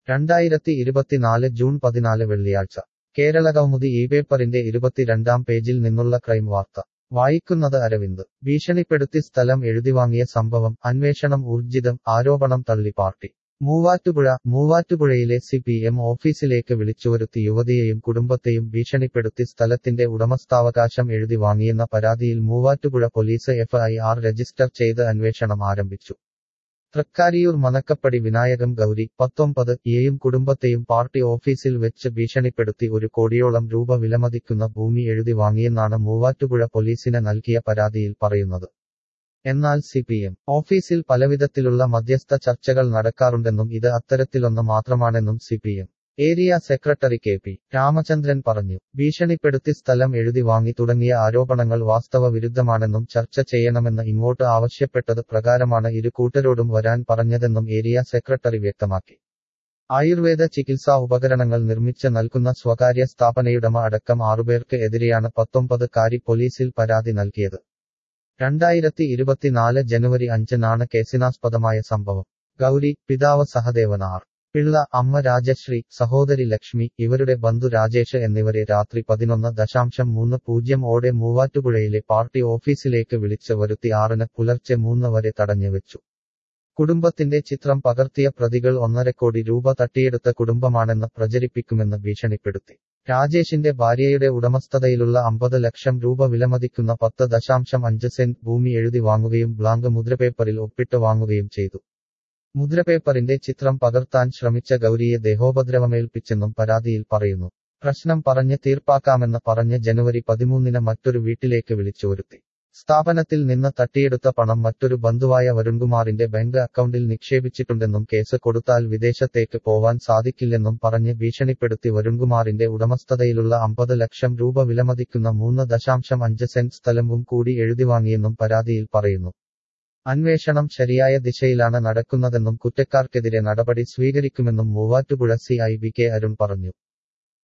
രണ്ടായിരത്തി ഇരുപത്തിനാല് ജൂൺ പതിനാല് വെള്ളിയാഴ്ച കേരളകൗമുദി ഈ പേപ്പറിന്റെ ഇരുപത്തിരണ്ടാം പേജിൽ നിന്നുള്ള ക്രൈം വാർത്ത വായിക്കുന്നത് അരവിന്ദ് ഭീഷണിപ്പെടുത്തി സ്ഥലം എഴുതിവാങ്ങിയ സംഭവം അന്വേഷണം ഊർജിതം ആരോപണം തള്ളി പാർട്ടി മൂവാറ്റുപുഴ മൂവാറ്റുപുഴയിലെ സി പി എം ഓഫീസിലേക്ക് വിളിച്ചുവരുത്തി യുവതിയെയും കുടുംബത്തെയും ഭീഷണിപ്പെടുത്തി സ്ഥലത്തിന്റെ ഉടമസ്ഥാവകാശം എഴുതി വാങ്ങിയെന്ന പരാതിയിൽ മൂവാറ്റുപുഴ പോലീസ് എഫ്ഐആർ രജിസ്റ്റർ ചെയ്ത് അന്വേഷണം ആരംഭിച്ചു തൃക്കാരിയൂർ മനക്കപ്പടി വിനായകം ഗൗരി പത്തൊമ്പത് യെയും കുടുംബത്തെയും പാർട്ടി ഓഫീസിൽ വെച്ച് ഭീഷണിപ്പെടുത്തി ഒരു കോടിയോളം രൂപ വിലമതിക്കുന്ന ഭൂമി എഴുതി വാങ്ങിയെന്നാണ് മൂവാറ്റുപുഴ പോലീസിന് നൽകിയ പരാതിയിൽ പറയുന്നത് എന്നാൽ സി പി എം ഓഫീസിൽ പലവിധത്തിലുള്ള മധ്യസ്ഥ ചർച്ചകൾ നടക്കാറുണ്ടെന്നും ഇത് അത്തരത്തിലൊന്ന് മാത്രമാണെന്നും C P M area secretary K P Ramachandran പറഞ്ഞു ഭീഷണിപ്പെടുത്തി സ്ഥലം എഴുതി വാങ്ങി തുടങ്ങിയ ആരോപണങ്ങൾ വാസ്തവ വിരുദ്ധമാണെന്നും ചർച്ച ചെയ്യണമെന്ന് ഇങ്ങോട്ട് ആവശ്യപ്പെട്ടത് പ്രകാരമാണ് ഇരു കൂട്ടരോടും വരാൻ പറഞ്ഞതെന്നും ഏരിയ സെക്രട്ടറി വ്യക്തമാക്കി ആയുർവേദ ചികിത്സാ ഉപകരണങ്ങൾ നിർമ്മിച്ച് നൽകുന്ന സ്വകാര്യ സ്ഥാപനയുടമ അടക്കം ആറുപേർക്ക് എതിരെയാണ് പത്തൊമ്പത് കാരി പോലീസിൽ പരാതി നൽകിയത് രണ്ടായിരത്തി ഇരുപത്തിനാല് ജനുവരി അഞ്ചിനാണ് കേസിനാസ്പദമായ സംഭവം ഗൗരി പിതാവ് സഹദേവൻ ആർ പിള്ള അമ്മ രാജശ്രീ സഹോദരി ലക്ഷ്മി ഇവരുടെ ബന്ധു രാജേഷ് എന്നിവരെ രാത്രി പതിനൊന്ന് ദശാംശം മൂന്ന് പൂജ്യം ഓടെ മൂവാറ്റുപുഴയിലെ പാർട്ടി ഓഫീസിലേക്ക് വിളിച്ച് വരുത്തി ആറിന് പുലർച്ചെ മൂന്ന് വരെ തടഞ്ഞുവെച്ചു കുടുംബത്തിന്റെ ചിത്രം പകർത്തിയ പ്രതികൾ ഒന്നര കോടി രൂപ തട്ടിയെടുത്ത കുടുംബമാണെന്ന് പ്രചരിപ്പിക്കുമെന്ന് ഭീഷണിപ്പെടുത്തി രാജേഷിന്റെ ഭാര്യയുടെ ഉടമസ്ഥതയിലുള്ള അമ്പത് ലക്ഷം രൂപ വിലമതിക്കുന്ന പത്ത് ദശാംശം അഞ്ച് സെന്റ് ഭൂമി എഴുതി വാങ്ങുകയും ബ്ലാങ്ക് മുദ്രപേപ്പറിൽ ഒപ്പിട്ട് വാങ്ങുകയും ചെയ്തു മുദ്രപേപ്പറിന്റെ ചിത്രം പകർത്താൻ ശ്രമിച്ച ഗൗരിയെ ദേഹോപദ്രവമേൽപ്പിച്ചെന്നും പരാതിയിൽ പറയുന്നു പ്രശ്നം പറഞ്ഞ് തീർപ്പാക്കാമെന്ന് പറഞ്ഞ് ജനുവരി പതിമൂന്നിന് മറ്റൊരു വീട്ടിലേക്ക് വിളിച്ചുവരുത്തി സ്ഥാപനത്തിൽ നിന്ന് തട്ടിയെടുത്ത പണം മറ്റൊരു ബന്ധുവായ വരുൺകുമാറിന്റെ ബാങ്ക് അക്കൗണ്ടിൽ നിക്ഷേപിച്ചിട്ടുണ്ടെന്നും കേസ് കൊടുത്താൽ വിദേശത്തേക്ക് പോവാൻ സാധിക്കില്ലെന്നും പറഞ്ഞ് ഭീഷണിപ്പെടുത്തി വരുൺകുമാറിന്റെ ഉടമസ്ഥതയിലുള്ള അമ്പത് ലക്ഷം രൂപ വിലമതിക്കുന്ന മൂന്ന് ദശാംശം അഞ്ച് സെന്റ് സ്ഥലവും കൂടി എഴുതിവാങ്ങിയെന്നും പരാതിയിൽ പറയുന്നു അന്വേഷണം ശരിയായ ദിശയിലാണ് നടക്കുന്നതെന്നും കുറ്റക്കാർക്കെതിരെ നടപടി സ്വീകരിക്കുമെന്നും Muvattupuzha C I B K Arun പറഞ്ഞു